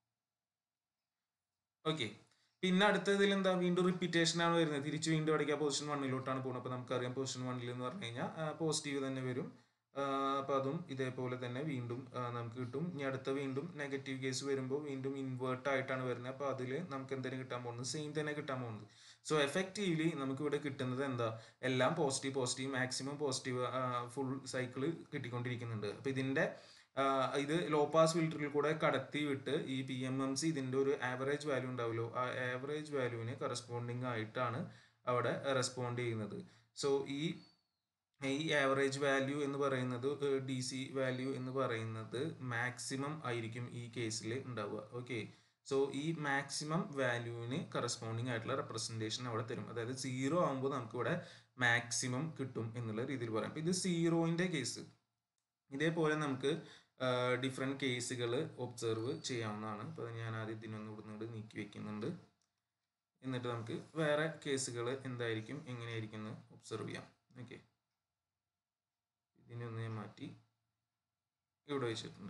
okay പിന്നെ അടുത്തതിൽ എന്താ വീണ്ടും റിപ്പീറ്റേഷൻ ആണ് വരുന്നത് തിരിച്ച് വീണ്ടും അടിക്കുക പൊസിഷൻ വണ്ണിലോട്ടാണ് പോകുന്നത് അപ്പോൾ നമുക്കറിയാം പൊസിഷൻ വണ്ണിൽ എന്ന് പറഞ്ഞു കഴിഞ്ഞാൽ പോസിറ്റീവ് തന്നെ വരും അപ്പോൾ അതും ഇതേപോലെ തന്നെ വീണ്ടും നമുക്ക് കിട്ടും ഇനി അടുത്ത വീണ്ടും നെഗറ്റീവ് കേസ് വരുമ്പോൾ വീണ്ടും ഇൻവേർട്ട് ആയിട്ടാണ് വരുന്നത് അപ്പോൾ അതിൽ നമുക്ക് എന്തെങ്കിലും കിട്ടാൻ പോകുന്നത് സെയിം തന്നെ കിട്ടാൻ പോകുന്നത് സോ എഫക്റ്റീവ്ലി നമുക്ക് ഇവിടെ കിട്ടുന്നത് എന്താ എല്ലാം positive positive maximum positive full cycle കിട്ടിക്കൊണ്ടിരിക്കുന്നുണ്ട് അപ്പോൾ ഇതിൻ്റെ ഇത് ലോ പാസ് ഫിൽറ്ററിൽ കൂടെ കടത്തി വിട്ട് ഈ പി എം എം സി ഇതിൻ്റെ ഒരു ആവറേജ് വാല്യൂ ഉണ്ടാവുമല്ലോ ആ ആവറേജ് വാല്യൂവിന് കറസ്പോണ്ടിങ് ആയിട്ടാണ് അവിടെ റെസ്പോണ്ട് ചെയ്യുന്നത് സോ ഈ ഈ ആവറേജ് വാല്യൂ എന്ന് പറയുന്നത് ഡി സി വാല്യൂ എന്ന് പറയുന്നത് മാക്സിമം ആയിരിക്കും ഈ കേസിൽ ഉണ്ടാവുക ഓക്കെ സോ ഈ മാക്സിമം വാല്യൂവിന് കറസ്പോണ്ടിങ് ആയിട്ടുള്ള റെപ്രസെൻറ്റേഷൻ അവിടെ തരും അതായത് സീറോ ആകുമ്പോൾ നമുക്ക് ഇവിടെ മാക്സിമം കിട്ടും എന്നുള്ള രീതിയിൽ പറയാം അപ്പോൾ ഇത് സീറോയിൻ്റെ കേസ് ഇതേപോലെ നമുക്ക് ഡിഫറെൻറ്റ് കേസുകൾ ഒബ്സർവ് ചെയ്യാവുന്നതാണ് അപ്പോൾ ഞാൻ ആദ്യം ഇതിനൊന്ന് ഇവിടുന്ന് നീക്കി വെക്കുന്നുണ്ട് എന്നിട്ട് നമുക്ക് വേറെ കേസുകൾ എന്തായിരിക്കും എങ്ങനെയായിരിക്കും എന്ന് ഒബ്സർവ് ചെയ്യാം ഓക്കെ ഇതിനെ ഒന്ന് ഞാൻ മാറ്റി ഇവിടെ വെച്ചിട്ടുണ്ട്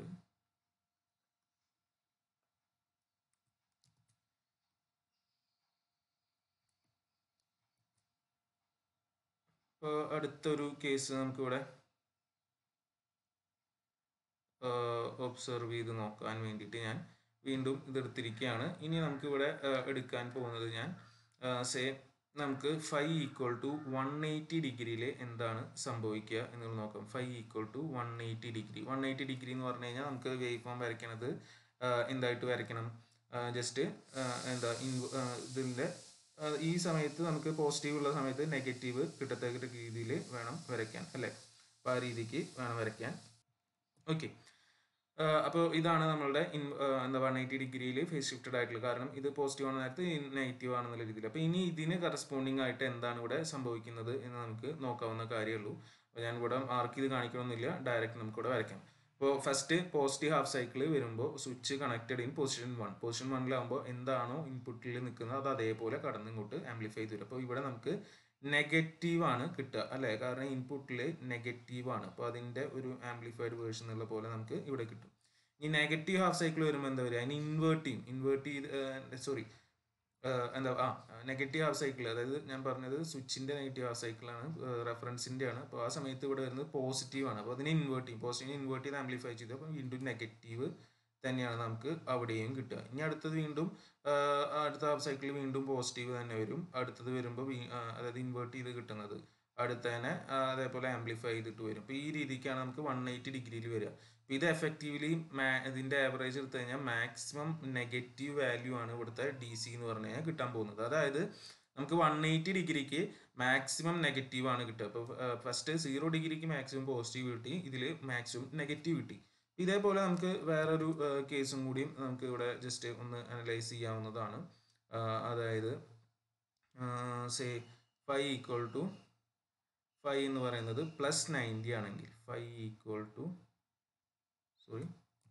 ഇപ്പോൾ അടുത്തൊരു കേസ് നമുക്കിവിടെ ഒബ്സർവ് ചെയ്ത് നോക്കാൻ വേണ്ടിയിട്ട് ഞാൻ വീണ്ടും ഇതെടുത്തിരിക്കുകയാണ് ഇനി നമുക്കിവിടെ എടുക്കാൻ പോകുന്നത് ഞാൻ സേ നമുക്ക് five equal to one eighty ഡിഗ്രിയിൽ എന്താണ് സംഭവിക്കുക എന്നുള്ളത് നോക്കാം five equal to one eighty degree one eighty degree എന്ന് പറഞ്ഞു കഴിഞ്ഞാൽ നമുക്ക് വേവ് ഫോം വരയ്ക്കണത് എന്തായിട്ട് വരയ്ക്കണം ജസ്റ്റ് എന്താ ഇതിൻ്റെ ഈ സമയത്ത് നമുക്ക് പോസിറ്റീവ് ഉള്ള സമയത്ത് നെഗറ്റീവ് കിട്ടത്തക്ക രീതിയിൽ വേണം വരയ്ക്കാൻ അല്ലേ അപ്പോൾ ആ രീതിക്ക് വേണം വരയ്ക്കാൻ ഓക്കെ അപ്പോൾ ഇതാണ് നമ്മളുടെ ഇൻ എന്താ വൺ എയ്റ്റി ഡിഗ്രിയിൽ ഫേസ് ഷിഫ്റ്റഡ് ആയിട്ടുള്ള കാരണം ഇത് പോസിറ്റീവ് ആണ് നേരത്തെ നെഗറ്റീവ് ആണെന്നുള്ള രീതിയിൽ അപ്പോൾ ഇനി ഇതിന് കറസ്പോണ്ടിങ് ആയിട്ട് എന്താണ് ഇവിടെ സംഭവിക്കുന്നത് എന്ന് നമുക്ക് നോക്കാവുന്ന കാര്യമുള്ളൂ അപ്പോൾ ഞാൻ ഇവിടെ മാർക്ക് ചെയ്ത് കാണിക്കണമെന്നില്ല ഡയറക്റ്റ് നമുക്ക് ഇവിടെ വരയ്ക്കാം ഇപ്പോൾ ഫസ്റ്റ് പോസിറ്റീവ് ഹാഫ് സൈക്കിൾ വരുമ്പോൾ switch connected in position one position വണ്ണിലാകുമ്പോൾ എന്താണോ ഇൻപുട്ടിൽ നിൽക്കുന്നത് അത് അതേപോലെ കടന്ന് ഇങ്ങോട്ട് ആംപ്ലിഫൈ ചെയ്ത് വരും അപ്പോൾ ഇവിടെ നമുക്ക് നെഗറ്റീവ് ആണ് കിട്ടുക അല്ലേ കാരണം ഇൻപുട്ടിൽ നെഗറ്റീവ് ആണ് അപ്പോൾ അതിൻ്റെ ഒരു ആംപ്ലിഫൈഡ് വേർഷൻ എന്നുള്ള പോലെ നമുക്ക് ഇവിടെ കിട്ടും ഈ നെഗറ്റീവ് ഹാഫ് സൈക്കിൾ വരുമ്പോൾ എന്താ പറയുക അതിന് ഇൻവേർട്ട് ചെയ്യും ഇൻവേർട്ട് ചെയ്ത് സോറി എന്താ ആ നെഗറ്റീവ് ഹാഫ് സൈക്കിൾ അതായത് ഞാൻ പറഞ്ഞത് സ്വിച്ചിൻ്റെ നെഗറ്റീവ് ഹാഫ് സൈക്കിളാണ് റെഫറൻസിൻ്റെ ആണ് അപ്പോൾ ആ സമയത്ത് ഇവിടെ വരുന്നത് പോസിറ്റീവ് ആണ് അപ്പോൾ അതിനെ ഇൻവേർട്ട് ചെയ്യും പോസിറ്റീവ് ഇൻവേർട്ട് ചെയ്ത് ആംപ്ലിഫൈ ചെയ്ത് അപ്പോൾ വീണ്ടും നെഗറ്റീവ് തന്നെയാണ് നമുക്ക് അവിടെയും കിട്ടുക ഇനി അടുത്തത് വീണ്ടും അടുത്ത ഹാഫ് സൈക്കിൾ വീണ്ടും പോസിറ്റീവ് തന്നെ വരും അടുത്തത് വരുമ്പോൾ അതായത് ഇൻവേർട്ട് ചെയ്ത് കിട്ടുന്നത് അടുത്തതിനെ അതേപോലെ ആംപ്ലിഫൈ ചെയ്തിട്ട് വരും അപ്പോൾ ഈ രീതിക്കാണ് നമുക്ക് വൺ എയ്റ്റി ഡിഗ്രിയിൽ വരിക അപ്പോൾ ഇത് എഫക്റ്റീവ്ലി മാ ഇതിൻ്റെ ആവറേജ് എടുത്തു കഴിഞ്ഞാൽ മാക്സിമം നെഗറ്റീവ് വാല്യൂ ആണ് ഇവിടുത്തെ ഡി സി എന്ന് പറഞ്ഞു കഴിഞ്ഞാൽ കിട്ടാൻ പോകുന്നത് അതായത് നമുക്ക് വൺ എയ്റ്റി ഡിഗ്രിക്ക് മാക്സിമം നെഗറ്റീവ് ആണ് കിട്ടുക അപ്പോൾ ഫസ്റ്റ് സീറോ ഡിഗ്രിക്ക് മാക്സിമം പോസിറ്റീവ് കിട്ടി ഇതിൽ മാക്സിമം നെഗറ്റീവ് കിട്ടി ഇതേപോലെ നമുക്ക് വേറൊരു കേസും കൂടിയും നമുക്ക് ഇവിടെ ജസ്റ്റ് ഒന്ന് അനലൈസ് ചെയ്യാവുന്നതാണ് അതായത് say five equal to five എന്ന് പറയുന്നത് പ്ലസ് നയൻറ്റി ആണെങ്കിൽ five equal to sorry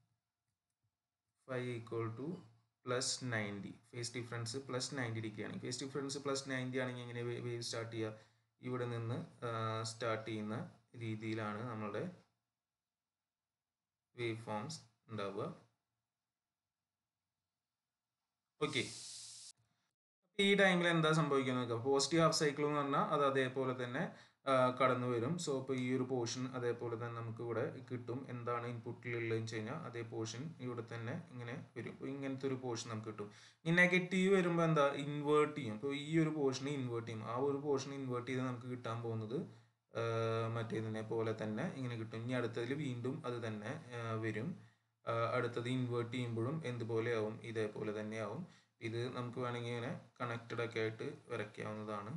five equal to plus ninety phase difference plus ninety degree ആണ് ഫേസ് ഡിഫറൻസ് പ്ലസ് നയൻറ്റി ആണെങ്കിൽ എങ്ങനെ വേവ് സ്റ്റാർട്ട് ചെയ്യുക ഇവിടെ നിന്ന് സ്റ്റാർട്ട് ചെയ്യുന്ന രീതിയിലാണ് നമ്മളുടെ വേവ് ഫോംസ് ഉണ്ടാവുക ഓക്കെ ഈ ടൈമിൽ എന്താ സംഭവിക്കുക നോക്കുക പോസിറ്റീവ് ഹാഫ് സൈക്കിൾ എന്ന് പറഞ്ഞാൽ അത് അതേപോലെ തന്നെ കടന്നു വരും സോ ഇപ്പോൾ ഈ ഒരു പോർഷൻ അതേപോലെ തന്നെ നമുക്ക് ഇവിടെ കിട്ടും എന്താണ് ഇൻപുട്ടിലുള്ളതെന്ന് വെച്ച് കഴിഞ്ഞാൽ അതേ പോർഷൻ ഇവിടെ തന്നെ ഇങ്ങനെ വരും അപ്പോൾ ഇങ്ങനത്തെ ഒരു പോർഷൻ നമുക്ക് കിട്ടും ഈ നെഗറ്റീവ് വരുമ്പോൾ എന്താ ഇൻവേർട്ട് ചെയ്യും അപ്പോൾ ഈ ഒരു പോർഷനെ ഇൻവേർട്ട് ചെയ്യും ആ ഒരു പോർഷൻ ഇൻവേർട്ട് ചെയ്ത് നമുക്ക് കിട്ടാൻ പോകുന്നത് മറ്റേതിനെ പോലെ തന്നെ ഇങ്ങനെ കിട്ടും ഇനി അടുത്തതിൽ വീണ്ടും അത് തന്നെ വരും അടുത്തത് ഇൻവേർട്ട് ചെയ്യുമ്പോഴും എന്തുപോലെയാവും ഇതേപോലെ തന്നെയാവും ഇത് നമുക്ക് വേണമെങ്കിൽ ഇങ്ങനെ കണക്റ്റഡ് ഒക്കെ ആയിട്ട് വരയ്ക്കാവുന്നതാണ്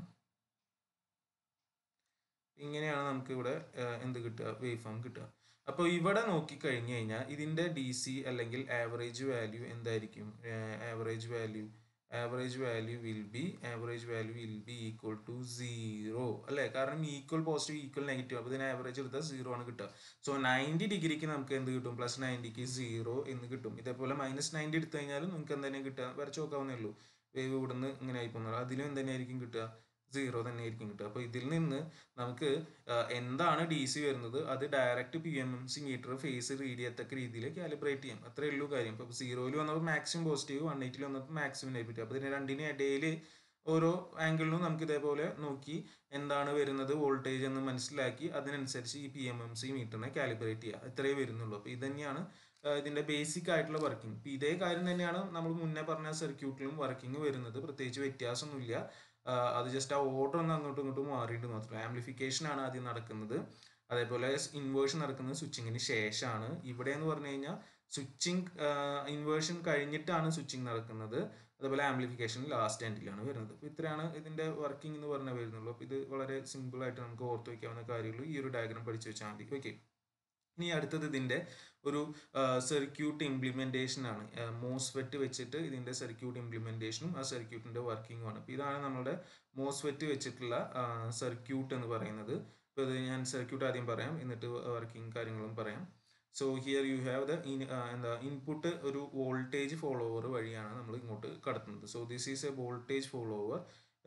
ഇങ്ങനെയാണ് നമുക്ക് ഇവിടെ എന്ത് കിട്ടുക വേവ് ഫോം കിട്ടുക അപ്പോൾ ഇവിടെ നോക്കിക്കഴിഞ്ഞ് കഴിഞ്ഞാൽ ഇതിൻ്റെ ഡി സി അല്ലെങ്കിൽ ആവറേജ് വാല്യൂ എന്തായിരിക്കും average value average value will be average value will be equal to zero അല്ലേ കാരണം ഈക്വൽ പോസിറ്റീവ് ഈക്വൽ നെഗറ്റീവ് അപ്പോൾ ഇതിന് ആവറേജ് എടുത്താൽ സീറോ ആണ് കിട്ടുക സോ നയൻറ്റി ഡിഗ്രിക്ക് നമുക്ക് എന്ത് കിട്ടും പ്ലസ് നയൻറ്റിക്ക് സീറോ എന്ന് കിട്ടും ഇതേപോലെ മൈനസ് നയൻറ്റി എടുത്തു കഴിഞ്ഞാലും നമുക്ക് എന്തെങ്കിലും കിട്ടുക വരച്ച് നോക്കാവുന്നേ ഉള്ളൂ വേവ് ഇവിടുന്ന് ഇങ്ങനെ ആയി പോകുന്നത് അതിലും എന്തെന്നായിരിക്കും കിട്ടുക സീറോ തന്നെ ആയിരിക്കും കിട്ടുക അപ്പോൾ ഇതിൽ നിന്ന് നമുക്ക് എന്താണ് ഡി സി വരുന്നത് അത് direct P M M C meter phase read ചെയ്യത്തക്ക രീതിയിൽ കാലിബ്രേറ്റ് ചെയ്യാം അത്രയേ ഉള്ളൂ കാര്യം ഇപ്പോൾ സീറോയിൽ വന്നപ്പോൾ മാക്സിമം പോസിറ്റീവ് വൺ എയ്റ്റിൽ വന്നപ്പോൾ മാക്സിമം നെഗറ്റീവ് അപ്പോൾ ഇതിന് രണ്ടിനും ഇടയിൽ ഓരോ ആംഗിളിലും നമുക്ക് ഇതേപോലെ നോക്കി എന്താണ് വരുന്നത് വോൾട്ടേജ് എന്ന് മനസ്സിലാക്കി അതിനനുസരിച്ച് ഈ പി എം എം സി മീറ്ററിനെ കാലിബ്രേറ്റ് ചെയ്യുക ഇത്രയേ വരുന്നുള്ളൂ അപ്പോൾ ഇത് തന്നെയാണ് ഇതിൻ്റെ ബേസിക് ആയിട്ടുള്ള വർക്കിംഗ് ഇപ്പോൾ ഇതേ കാര്യം തന്നെയാണ് നമ്മൾ മുന്നേ പറഞ്ഞ സർക്യൂട്ടിലും വർക്കിംഗ് വരുന്നത് പ്രത്യേകിച്ച് വ്യത്യാസമൊന്നുമില്ല അത് ജസ്റ്റ് ആ ഓർഡർ ഒന്ന് അങ്ങോട്ടും ഇങ്ങോട്ടും മാറിയിട്ട് മാത്രമേ ആംപ്ലിഫിക്കേഷൻ ആണ് ആദ്യം നടക്കുന്നത് അതേപോലെ ഇൻവേർഷൻ നടക്കുന്നത് സ്വിച്ചിങ്ങിന് ശേഷമാണ് ഇവിടെ എന്ന് പറഞ്ഞു കഴിഞ്ഞാൽ സ്വിച്ചിങ് ഇൻവേർഷൻ കഴിഞ്ഞിട്ടാണ് സ്വിച്ചിങ് നടക്കുന്നത് അതുപോലെ ആംപ്ലിഫിക്കേഷൻ ലാസ്റ്റ് എൻഡിലാണ് വരുന്നത് അപ്പോൾ ഇത്രയാണ് ഇതിൻ്റെ വർക്കിംഗ് എന്ന് പറഞ്ഞാൽ വരുന്നുള്ളൂ അപ്പോൾ ഇത് വളരെ സിമ്പിൾ ആയിട്ട് നമുക്ക് ഓർത്ത് വയ്ക്കാവുന്ന കാര്യങ്ങൾ ഈ ഒരു ഡയഗ്രാം പഠിച്ചു വെച്ചാൽ മതി ഓക്കെ ഇനി അടുത്തത് ഇതിൻ്റെ ഒരു സർക്യൂട്ട് ഇംപ്ലിമെൻറ്റേഷൻ ആണ് മോസ്ഫെറ്റ് വെച്ചിട്ട് ഇതിൻ്റെ സർക്യൂട്ട് ഇംപ്ലിമെൻറ്റേഷനും ആ സർക്യൂട്ടിൻ്റെ വർക്കിംഗും ആണ് അപ്പോൾ ഇതാണ് നമ്മുടെ മോസ്ഫെറ്റ് വെച്ചിട്ടുള്ള സർക്യൂട്ട് എന്ന് പറയുന്നത് ഇപ്പോൾ ഇത് ഞാൻ സർക്യൂട്ട് ആദ്യം പറയാം എന്നിട്ട് വർക്കിംഗ് കാര്യങ്ങളും പറയാം so here you have the എന്താ ഇൻപുട്ട് ഒരു വോൾട്ടേജ് ഫോളോവർ വഴിയാണ് നമ്മൾ ഇങ്ങോട്ട് കടത്തുന്നത് so this is a voltage follower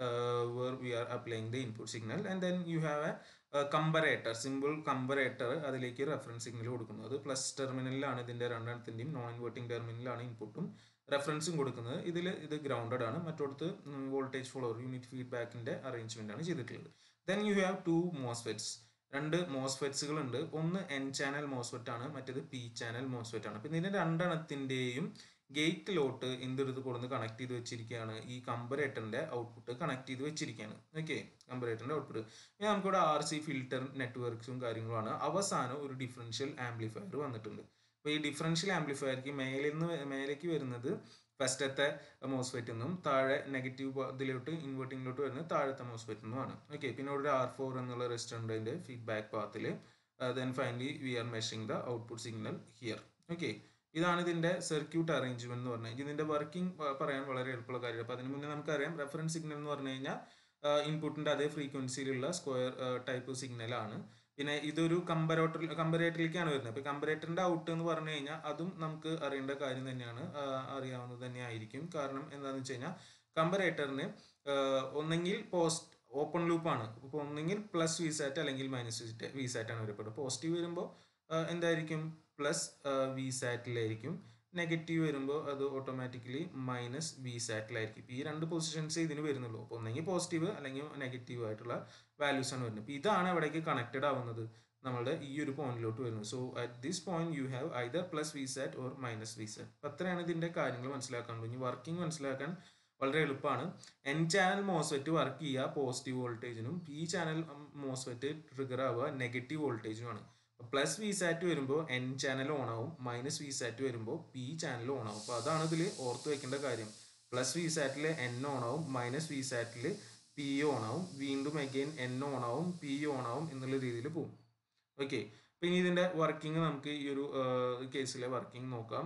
where we are applying the input signal and then you have a comparator simple comparator അതിലേക്ക് റെഫറൻസ് സിഗ്നൽ കൊടുക്കുന്നത് അത് plus ടെർമിനലിലാണ് ഇതിൻ്റെ രണ്ടെണ്ണത്തിൻ്റെയും നോൺ ഇൻവേർട്ടിംഗ് ടെർമിനലിലാണ് ഇൻപുട്ടും റെഫറൻസും കൊടുക്കുന്നത് ഇതിൽ ഇത് ഗ്രൗണ്ടഡ് ആണ് മറ്റോടത്ത് വോൾട്ടേജ് ഫോളോവർ യൂണിറ്റ് ഫീഡ്ബാക്കിൻ്റെ അറേഞ്ച്മെൻ്റ് ആണ് ചെയ്തിട്ടുള്ളത് then you have two MOSFETs രണ്ട് മോസ്ഫെറ്റ്സുകൾ ഉണ്ട് ഒന്ന് എൻ ചാനൽ മോസ്ഫെറ്റ് ആണ് മറ്റേത് പി ചാനൽ മോസ്ഫെറ്റ് ആണ് അപ്പം ഇതിൻ്റെ രണ്ടെണ്ണത്തിൻ്റെയും ഗേറ്റിലോട്ട് എന്തെടുത്ത് കൊടുന്ന് കണക്ട് ചെയ്ത് വെച്ചിരിക്കുകയാണ് ഈ കമ്പറേറ്ററിൻ്റെ ഔട്ട്പുട്ട് കണക്ട് ചെയ്ത് വെച്ചിരിക്കുകയാണ് ഓക്കെ കമ്പറേറ്ററിൻ്റെ ഔട്ട്പുട്ട് ഇനി നമുക്കിവിടെ ആർ സി ഫിൽറ്റർ നെറ്റ്വർക്ക്സും കാര്യങ്ങളുമാണ് അവസാനം ഒരു ഡിഫറൻഷ്യൽ ആംപ്ലിഫയർ വന്നിട്ടുണ്ട് അപ്പോൾ ഈ ഡിഫറൻഷ്യൽ ആംപ്ലിഫയർക്ക് മേലിൽ നിന്ന് മേലേക്ക് വരുന്നത് ഫസ്റ്റത്തെ മോസ്ഫെറ്റ് എന്നും താഴെ നെഗറ്റീവ് ഇതിലോട്ട് ഇൻവേർട്ടിങ്ങിലോട്ട് വരുന്നത് താഴത്തെ മോസ്ഫെറ്റ് എന്നുമാണ് ഓക്കെ പിന്നെ ഒരു ആർ ഫോർ എന്നുള്ള റെസ്റ്റോറൻറ്റിൻ്റെ ഫീഡ്ബാക്ക് പാത്തിൽ then finally we are measuring the output signal here okay ഇതാണ് ഇതിൻ്റെ സർക്യൂട്ട് അറേഞ്ച്മെന്റ് എന്ന് പറഞ്ഞാൽ ഇതിൻ്റെ വർക്കിംഗ് പറയാൻ വളരെ എളുപ്പമുള്ള കാര്യമാണ് അപ്പോൾ അതിന് മുന്നേ നമുക്കറിയാം റെഫറൻസ് സിഗ്നൽ എന്ന് പറഞ്ഞു കഴിഞ്ഞാൽ ഇൻപുട്ടിൻ്റെ അതേ ഫ്രീക്വൻസിയിലുള്ള സ്ക്വയർ ടൈപ്പ് സിഗ്നലാണ് പിന്നെ ഇതൊരു കമ്പറേറ്റർ കമ്പറേറ്ററിലേക്കാണ് വരുന്നത് അപ്പോൾ കമ്പറേറ്ററിൻ്റെ ഔട്ട് എന്ന് പറഞ്ഞു കഴിഞ്ഞാൽ അതും നമുക്ക് അറിയേണ്ട കാര്യം തന്നെയാണ് അറിയാവുന്നത് തന്നെ ആയിരിക്കും കാരണം എന്താണെന്ന് വെച്ച് കഴിഞ്ഞാൽ കമ്പറേറ്ററിന് ഒന്നെങ്കിൽ പോസ്റ്റ് ഓപ്പൺ ലൂപ്പാണ് ഇപ്പോൾ ഒന്നെങ്കിൽ പ്ലസ് വി സാറ്റ് അല്ലെങ്കിൽ മൈനസ് വി വി സാറ്റ് ആണ് വരപ്പെടുന്നത് പോസിറ്റീവ് വരുമ്പോൾ എന്തായിരിക്കും പ്ലസ് വി സാറ്റിലായിരിക്കും നെഗറ്റീവ് വരുമ്പോൾ അത് ഓട്ടോമാറ്റിക്കലി മൈനസ് വി സാറ്റിലായിരിക്കും ഈ രണ്ട് പൊസിഷൻസ് ഇതിന് വരുന്നുള്ളൂ അപ്പോൾ ഒന്നെങ്കിൽ പോസിറ്റീവ് അല്ലെങ്കിൽ നെഗറ്റീവ് ആയിട്ടുള്ള വാല്യൂസ് ആണ് വരുന്നത് അപ്പോൾ ഇതാണ് അവിടേക്ക് കണക്റ്റഡ് ആവുന്നത് നമ്മളുടെ ഈ ഒരു പോയിന്റിലോട്ട് വരുന്നത് so at this point you have either plus V sat or minus V sat അപ്പോൾ അത്രയാണ് ഇതിൻ്റെ കാര്യങ്ങൾ മനസ്സിലാക്കാനുള്ളൂ ഇനി വർക്കിംഗ് മനസ്സിലാക്കാൻ വളരെ എളുപ്പമാണ് എൻ ചാനൽ മോസ്ഫെറ്റ് വർക്ക് ചെയ്യുക പോസിറ്റീവ് വോൾട്ടേജിനും പി ചാനൽ മോസ്ഫെറ്റ് ട്രിഗർ ആവുക നെഗറ്റീവ് വോൾട്ടേജിനുമാണ് പ്ലസ് വി സാറ്റ് വരുമ്പോൾ എൻ ചാനൽ ഓൺ ആവും മൈനസ് വി സാറ്റ് വരുമ്പോൾ പി ചാനൽ ഓൺ ആവും അപ്പോൾ അതാണ് ഇതിൽ ഓർത്ത് വെക്കേണ്ട കാര്യം പ്ലസ് വി സാറ്റിൽ എൻ ഓൺ ആവും മൈനസ് വി സാറ്റിൽ പി ഓൺ ആവും വീണ്ടും അഗെയിൻ എൻ ഓൺ ആവും പി ഓൺ ആവും എന്നുള്ള രീതിയിൽ പോകും ഓക്കെ അപ്പോൾ ഇനി ഇതിൻ്റെ വർക്കിംഗ് നമുക്ക് ഈ ഒരു കേസിലെ വർക്കിംഗ് നോക്കാം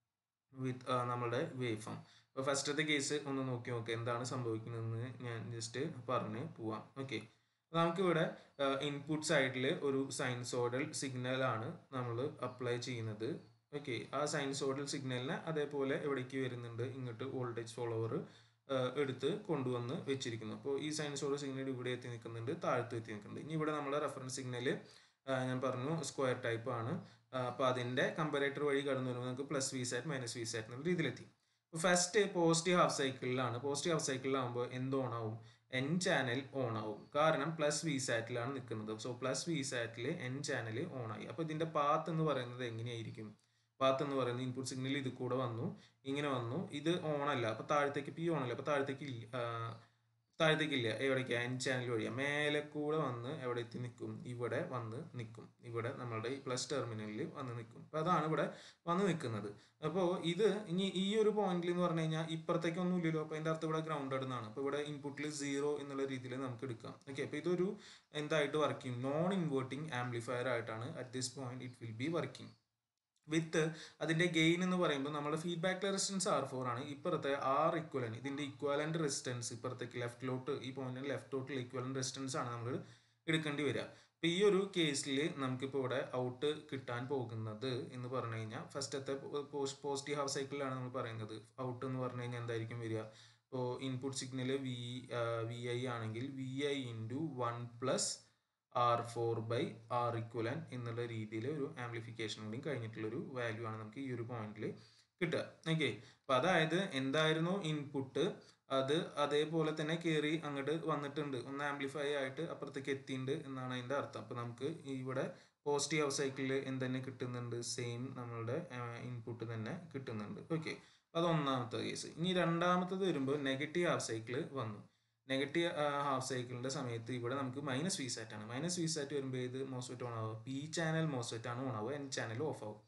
വിത്ത് നമ്മളുടെ വേവ് ഫോം അപ്പോൾ ഫസ്റ്റത്തെ കേസ് ഒന്ന് നോക്കി നോക്കാം എന്താണ് സംഭവിക്കുന്നതെന്ന് ഞാൻ ജസ്റ്റ് പറഞ്ഞ് പോവാം ഓക്കെ നമുക്കിവിടെ ഇൻപുട്ട് സൈഡിൽ ഒരു സൈൻസോഡൽ സിഗ്നലാണ് നമ്മൾ അപ്ലൈ ചെയ്യുന്നത് ഓക്കെ ആ സൈൻസോഡൽ സിഗ്നലിനെ അതേപോലെ എവിടേക്ക് വരുന്നുണ്ട് ഇങ്ങോട്ട് വോൾട്ടേജ് ഫോളോവർ എടുത്ത് കൊണ്ടുവന്ന് വെച്ചിരിക്കുന്നു അപ്പോൾ ഈ സൈൻസോഡൽ സിഗ്നൽ ഇവിടെ എത്തി നിൽക്കുന്നുണ്ട് താഴത്ത് എത്തി നിൽക്കുന്നുണ്ട് ഇനി ഇവിടെ നമ്മുടെ റെഫറൻസ് സിഗ്നൽ ഞാൻ പറഞ്ഞു സ്ക്വയർ ടൈപ്പ് ആണ് അപ്പോൾ അതിൻ്റെ കമ്പറേറ്റർ വഴി കടന്നു വരുമ്പോൾ നമുക്ക് plus V sat minus V sat എന്നുള്ള രീതിയിലെത്തി ഫസ്റ്റ് പോസിറ്റീവ് ഹാഫ് സൈക്കിളിലാണ് പോസിറ്റീവ് ഹാഫ് സൈക്കിളിലാകുമ്പോൾ എന്ത് ഓൺ ആവും എൻ ചാനൽ ഓൺ ആവും കാരണം പ്ലസ് വി സാറ്റിലാണ് നിൽക്കുന്നത് സോ പ്ലസ് വി സാറ്റിൽ എൻ ചാനൽ ഓൺ ആയി അപ്പോൾ ഇതിൻ്റെ പാത്ത് എന്ന് പറയുന്നത് എങ്ങനെയായിരിക്കും പാത്ത് എന്ന് പറയുന്നത് ഇൻപുട്ട് സിഗ്നൽ ഇത് കൂടെ വന്നു ഇങ്ങനെ വന്നു ഇത് ഓൺ അല്ല അപ്പോൾ താഴത്തേക്ക് പി ഓൺ അല്ല അപ്പോൾ താഴത്തേക്ക് താഴത്തേക്കില്ല എവിടേക്ക് എൻ ചാനൽ വഴിയാണ് മേലെ കൂടെ വന്ന് എവിടെ എത്തി നിൽക്കും ഇവിടെ വന്ന് നിൽക്കും ഇവിടെ നമ്മളുടെ ഈ പ്ലസ് ടെർമിനലിൽ വന്ന് നിൽക്കും അപ്പോൾ അതാണ് ഇവിടെ വന്ന് നിൽക്കുന്നത് അപ്പോൾ ഇത് ഇനി ഈ ഒരു പോയിന്റിൽ എന്ന് പറഞ്ഞു കഴിഞ്ഞാൽ ഇപ്പുറത്തേക്കൊന്നും ഇല്ലല്ലോ അപ്പോൾ അതിൻ്റെ അർത്ഥം ഇവിടെ ഗ്രൗണ്ടഡ് എന്നാണ് അപ്പോൾ ഇവിടെ ഇൻപുട്ടിൽ സീറോ എന്നുള്ള രീതിയിൽ നമുക്ക് എടുക്കാം ഓക്കെ അപ്പോൾ ഇതൊരു എന്തായിട്ട് വർക്ക് ചെയ്യും നോൺ ഇൻവേർട്ടിംഗ് ആംപ്ലിഫയർ ആയിട്ടാണ് at this point it will be working with അതിൻ്റെ ഗെയിൻ എന്ന് പറയുമ്പോൾ നമ്മുടെ ഫീഡ്ബാക്ക് റെസിസ്റ്റൻസ് ആർ ഫോർ ആണ് ഇപ്പുറത്തെ ആർ ഇക്വലൻ ഇതിൻ്റെ ഇക്വലൻ്റ് റെസിസ്റ്റൻസ് ഇപ്പുറത്തേക്ക് ലെഫ്റ്റിലോട്ട് ഈ പോയിന്റിൽ ലെഫ്റ്റോട്ടുള്ള ഇക്വലൻ്റ് റെസിസ്റ്റൻസ് ആണ് നമ്മൾ എടുക്കേണ്ടി വരിക അപ്പോൾ ഈ ഒരു കേസിൽ നമുക്കിപ്പോൾ ഇവിടെ ഔട്ട് കിട്ടാൻ പോകുന്നത് എന്ന് പറഞ്ഞു കഴിഞ്ഞാൽ ഫസ്റ്റത്തെ പോസിറ്റീവ് ഹാഫ് സൈക്കിളിലാണ് നമ്മൾ പറയുന്നത് ഔട്ട് എന്ന് പറഞ്ഞു കഴിഞ്ഞാൽ എന്തായിരിക്കും വരിക ഇപ്പോൾ input signal V V I ആണെങ്കിൽ V I into one plus R four by R equivalent എന്നുള്ള രീതിയിൽ ഒരു ആംപ്ലിഫിക്കേഷൻ കൂടി കഴിഞ്ഞിട്ടുള്ളൊരു വാല്യൂ ആണ് നമുക്ക് ഈ ഒരു പോയിന്റിൽ കിട്ടുക ഓക്കെ അപ്പോൾ അതായത് എന്തായിരുന്നു ഇൻപുട്ട് അത് അതേപോലെ തന്നെ കയറി അങ്ങോട്ട് വന്നിട്ടുണ്ട് ഒന്ന് ആംപ്ലിഫൈ ആയിട്ട് അപ്പുറത്തേക്ക് എത്തിയിട്ടുണ്ട് എന്നാണ് അതിൻ്റെ അർത്ഥം അപ്പോൾ നമുക്ക് ഇവിടെ പോസിറ്റീവ് ഹാഫ് സൈക്കിളിൽ എന്തെന്നെ കിട്ടുന്നുണ്ട് സെയിം നമ്മളുടെ ഇൻപുട്ട് തന്നെ കിട്ടുന്നുണ്ട് ഓക്കെ അത് ഒന്നാമത്തെ കേസ് ഇനി രണ്ടാമത്തത് വരുമ്പോൾ നെഗറ്റീവ് ഹാഫ് സൈക്കിൾ വന്നു നെഗറ്റീവ് ഹാഫ് സൈക്കിളിന്റെ സമയത്ത് ഇവിടെ നമുക്ക് മൈനസ് വി സാറ്റ് ആണ് മൈനസ് വി സാറ്റ് വരുമ്പോൾ ഏത് മോസ്ഫെറ്റ് ഓൺ ആവുക പി ചാനൽ മോസ്ഫെറ്റ് ആണ് ഓൺ ആവുക എൻ ചാനൽ ഓഫ് ആവും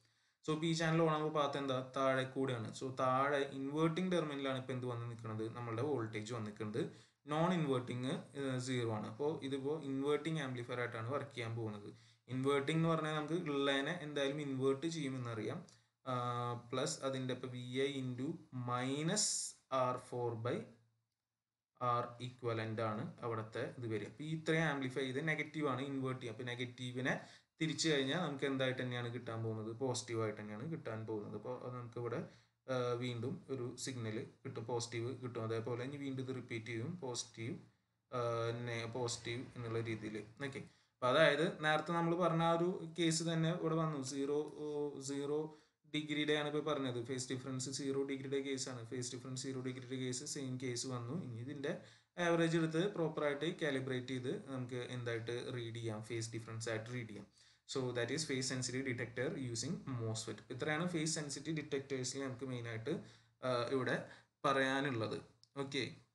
സോ പി ചാനൽ ഓൺ ആകുമ്പോൾ പാത്ത് എന്താ താഴെ കൂടെയാണ് സോ താഴെ ഇൻവേർട്ടിംഗ് ടെർമിനലാണ് ഇപ്പോൾ എന്ത് വന്ന് നിൽക്കുന്നത് നമ്മളുടെ വോൾട്ടേജ് വന്നിട്ടുണ്ട് നോൺ ഇൻവേർട്ടിങ് സീറോ ആണ് അപ്പോൾ ഇതിപ്പോൾ ഇൻവേർട്ടിംഗ് ആംപ്ലിഫയർ ആയിട്ടാണ് വർക്ക് ചെയ്യാൻ പോകുന്നത് ഇൻവേർട്ടിംഗ് എന്ന് പറഞ്ഞാൽ നമുക്ക് ഉള്ളതിനെ എന്തായാലും ഇൻവേർട്ട് ചെയ്യുമെന്നറിയാം പ്ലസ് അതിൻ്റെ ഇപ്പോൾ V I into minus R four by R equivalent ആണ് അവിടുത്തെ ഇത് വരിക അപ്പോൾ ഈ ഇത്രയും ആംപ്ലിഫൈ ചെയ്ത് നെഗറ്റീവ് ആണ് ഇൻവേർട്ട് ചെയ്യുക അപ്പോൾ നെഗറ്റീവിനെ തിരിച്ചു കഴിഞ്ഞാൽ നമുക്ക് എന്തായിട്ട് തന്നെയാണ് കിട്ടാൻ പോകുന്നത് പോസിറ്റീവ് ആയിട്ട് തന്നെയാണ് കിട്ടാൻ പോകുന്നത് അപ്പോൾ അത് നമുക്ക് ഇവിടെ വീണ്ടും ഒരു സിഗ്നൽ കിട്ടും പോസിറ്റീവ് കിട്ടും അതേപോലെ ഇനി വീണ്ടും ഇത് റിപ്പീറ്റ് ചെയ്യും പോസിറ്റീവ് പോസിറ്റീവ് എന്നുള്ള രീതിയിൽ ഓക്കെ അപ്പോൾ അതായത് നേരത്തെ നമ്മൾ പറഞ്ഞ ആ ഒരു കേസ് തന്നെ ഇവിടെ വന്നു സീറോ സീറോ ഡിഗ്രിയുടെ ആണ് ഇപ്പോൾ പറഞ്ഞത് ഫേസ് ഡിഫറൻസ് സീറോ ഡിഗ്രിയുടെ കേസാണ് ഫേസ് ഡിഫറൻസ് സീറോ ഡിഗ്രിയുടെ കേസ് സെയിം കേസ് വന്നു ഇനി ഇതിൻ്റെ ആവറേജ് എടുത്ത് പ്രോപ്പറായിട്ട് കാലിബ്രേറ്റ് ചെയ്ത് നമുക്ക് എന്തായിട്ട് റീഡ് ചെയ്യാം ഫേസ് ഡിഫറൻസ് ആയിട്ട് റീഡ് ചെയ്യാം so that is phase sensitive detector using MOSFET ഇത്രയാണ് ഫേസ് സെൻസിറ്റീവ് ഡിറ്റക്ടേഴ്സിൽ നമുക്ക് മെയിനായിട്ട് ഇവിടെ പറയാനുള്ളത് ഓക്കെ